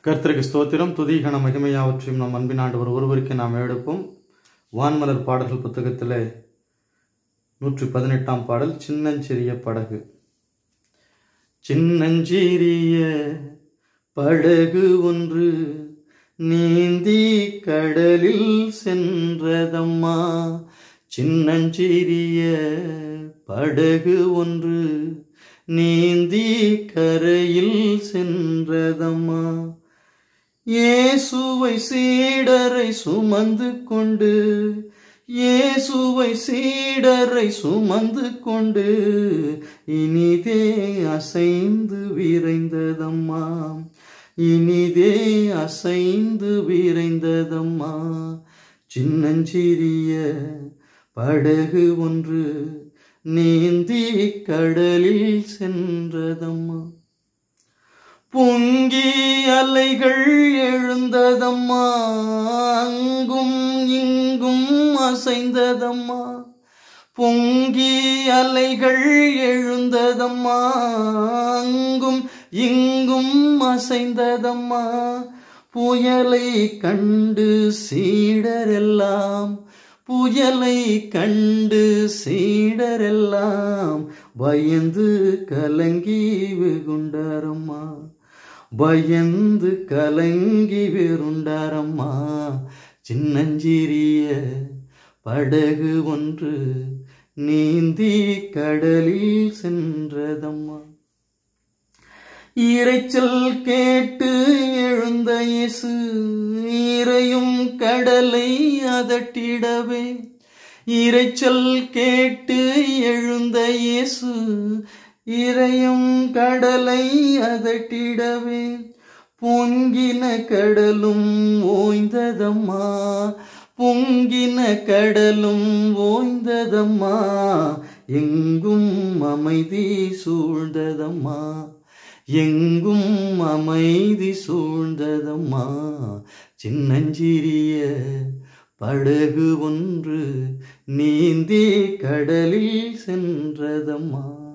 கர்த்தருக்கு ஸ்தோத்திரம் துதி கன மகிமையாவற்றையும் நம் அன்பின் ஆண்டவர் ஒருவருக்கு நாம் எடுப்போம் வான்மலர் பாடல்கள் புத்தகத்தில் நூற்றி பதினெட்டாம் பாடல் சின்னஞ்சிறிய படகு சின்னஞ்சிறிய படகு ஒன்று நீந்தி கடலில் சென்றதம்மா சின்னஞ்சிறிய படகு ஒன்று நீந்தி கரையில் சென்றதம்மா இயேசுவை சீடரை சுமந்து கொண்டு இயேசுவை சீடரை சுமந்து கொண்டு இனிதே அசைந்து விரைந்ததம்மா இனிதே அசைந்து விரைந்ததம்மா சின்னஞ்சிறிய படகு ஒன்று நீந்தி கடலில் சென்றதம்மா பொங்கி அலைகள் எழுந்ததம்மா அங்கும் இங்கும் அசைந்ததம்மா பொங்கி அலைகள் எழுந்ததம்மா அங்கும் இங்கும் அசைந்ததம்மா புயலை கண்டு சீடரெல்லாம் புயலை கண்டு சீடரெல்லாம் பயந்து கலங்கி வெகுண்டாரம்மா பயந்து கலங்கி வெருண்டாரம்மா சின்னஞ்சிறிய படகு ஒன்று நீந்தி கடலில் சென்றதம்மா இரைச்சல் கேட்டு எழுந்த இயேசு இறையும் கடலை அதட்டிடவே இரைச்சல் கேட்டு எழுந்த இயேசு இறையும் கடலை அதட்டிடவே பொங்கின கடலும் ஓய்ந்ததம்மா பொங்கின கடலும் ஓய்ந்ததம்மா எங்கும் அமைதி சூழ்ந்ததம்மா எங்கும் அமைதி சூழ்ந்ததம்மா சின்னஞ்சிறிய படகு ஒன்று நீந்தி கடலில் சென்றதம்மா